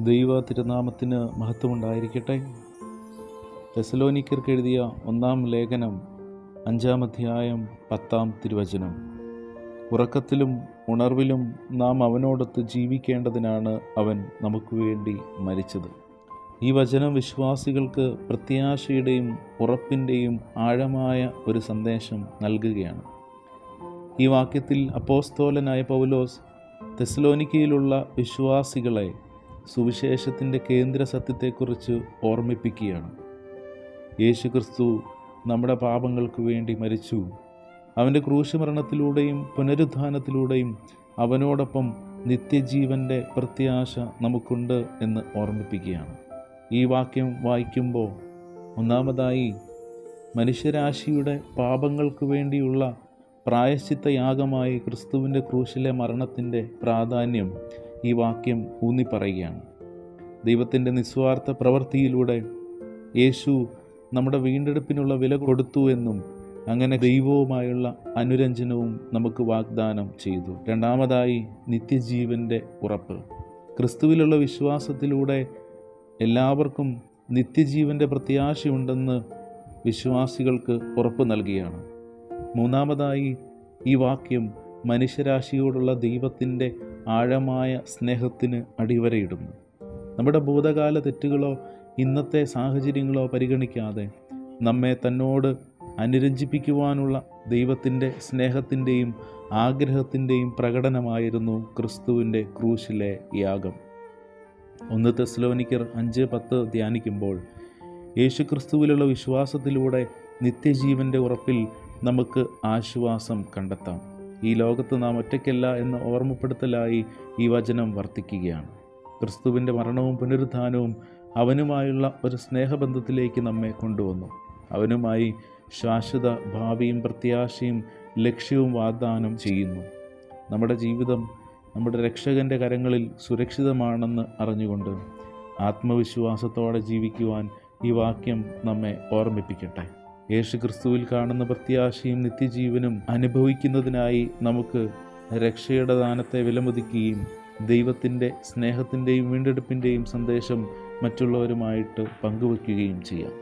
ദൈവ തിരുനാമത്തിന് മഹത്വമുണ്ടായിരിക്കട്ടെ തെസലോനിക്കർക്ക് എഴുതിയ ഒന്നാം ലേഖനം അഞ്ചാം അധ്യായം പത്താം തിരുവചനം ഉറക്കത്തിലും ഉണർവിലും നാം അവനോടൊത്ത് ജീവിക്കേണ്ടതിനാണ് അവൻ നമുക്ക് വേണ്ടി മരിച്ചത് ഈ വചനം വിശ്വാസികൾക്ക് പ്രത്യാശയുടെയും ഉറപ്പിൻ്റെയും ആഴമായ ഒരു സന്ദേശം നൽകുകയാണ് ഈ വാക്യത്തിൽ അപ്പോസ്തോലനായ പൗലോസ് തെസ്ലോനിക്കയിലുള്ള വിശ്വാസികളെ സുവിശേഷത്തിൻ്റെ കേന്ദ്ര സത്യത്തെക്കുറിച്ച് ഓർമ്മിപ്പിക്കുകയാണ് യേശുക്രിസ്തു നമ്മുടെ പാപങ്ങൾക്ക് വേണ്ടി മരിച്ചു അവൻ്റെ ക്രൂശുമരണത്തിലൂടെയും പുനരുത്ഥാനത്തിലൂടെയും അവനോടൊപ്പം നിത്യജീവൻ്റെ പ്രത്യാശ നമുക്കുണ്ട് എന്ന് ഓർമ്മിപ്പിക്കുകയാണ് ഈ വാക്യം വായിക്കുമ്പോൾ ഒന്നാമതായി മനുഷ്യരാശിയുടെ പാപങ്ങൾക്ക് വേണ്ടിയുള്ള പ്രായശ്ചിത്ത യാഗമായി ക്രിസ്തുവിൻ്റെ ക്രൂശിലെ മരണത്തിൻ്റെ പ്രാധാന്യം ഈ വാക്യം ഊന്നിപ്പറയുകയാണ് ദൈവത്തിൻ്റെ നിസ്വാർത്ഥ പ്രവൃത്തിയിലൂടെ യേശു നമ്മുടെ വീണ്ടെടുപ്പിനുള്ള വില കൊടുത്തു എന്നും അങ്ങനെ ദൈവവുമായുള്ള അനുരഞ്ജനവും നമുക്ക് വാഗ്ദാനം ചെയ്തു രണ്ടാമതായി നിത്യജീവൻ്റെ ഉറപ്പ് ക്രിസ്തുവിലുള്ള വിശ്വാസത്തിലൂടെ എല്ലാവർക്കും നിത്യജീവൻ്റെ പ്രത്യാശയുണ്ടെന്ന് വിശ്വാസികൾക്ക് ഉറപ്പ് നൽകുകയാണ് മൂന്നാമതായി ഈ വാക്യം മനുഷ്യരാശിയോടുള്ള ദൈവത്തിൻ്റെ ആഴമായ സ്നേഹത്തിന് അടിവരയിടുന്നു നമ്മുടെ ഭൂതകാല തെറ്റുകളോ ഇന്നത്തെ സാഹചര്യങ്ങളോ പരിഗണിക്കാതെ നമ്മെ തന്നോട് അനുരഞ്ജിപ്പിക്കുവാനുള്ള ദൈവത്തിൻ്റെ സ്നേഹത്തിൻ്റെയും ആഗ്രഹത്തിൻ്റെയും പ്രകടനമായിരുന്നു ക്രിസ്തുവിൻ്റെ ക്രൂശിലെ യാഗം ഒന്ന് തെസ്ലോനിക്കർ അഞ്ച് പത്ത് ധ്യാനിക്കുമ്പോൾ യേശു ക്രിസ്തുവിലുള്ള വിശ്വാസത്തിലൂടെ നിത്യജീവൻ്റെ ഉറപ്പിൽ നമുക്ക് ആശ്വാസം കണ്ടെത്താം ഈ ലോകത്ത് നാം ഒറ്റയ്ക്കല്ല എന്ന ഓർമ്മപ്പെടുത്തലായി ഈ വചനം വർത്തിക്കുകയാണ് ക്രിസ്തുവിൻ്റെ മരണവും പുനരുത്ഥാനവും അവനുമായുള്ള ഒരു സ്നേഹബന്ധത്തിലേക്ക് നമ്മെ കൊണ്ടുവന്നു അവനുമായി ശാശ്വത ഭാവിയും പ്രത്യാശയും ലക്ഷ്യവും വാഗ്ദാനം ചെയ്യുന്നു നമ്മുടെ ജീവിതം നമ്മുടെ രക്ഷകൻ്റെ കരങ്ങളിൽ സുരക്ഷിതമാണെന്ന് അറിഞ്ഞുകൊണ്ട് ആത്മവിശ്വാസത്തോടെ ജീവിക്കുവാൻ ഈ വാക്യം നമ്മെ ഓർമ്മിപ്പിക്കട്ടെ യേശു ക്രിസ്തുവിൽ കാണുന്ന പ്രത്യാശയും നിത്യജീവനും അനുഭവിക്കുന്നതിനായി നമുക്ക് രക്ഷയുടെ ദാനത്തെ വിലമതിക്കുകയും ദൈവത്തിൻ്റെ സ്നേഹത്തിൻ്റെയും വീണ്ടെടുപ്പിൻ്റെയും സന്ദേശം മറ്റുള്ളവരുമായിട്ട് പങ്കുവയ്ക്കുകയും ചെയ്യാം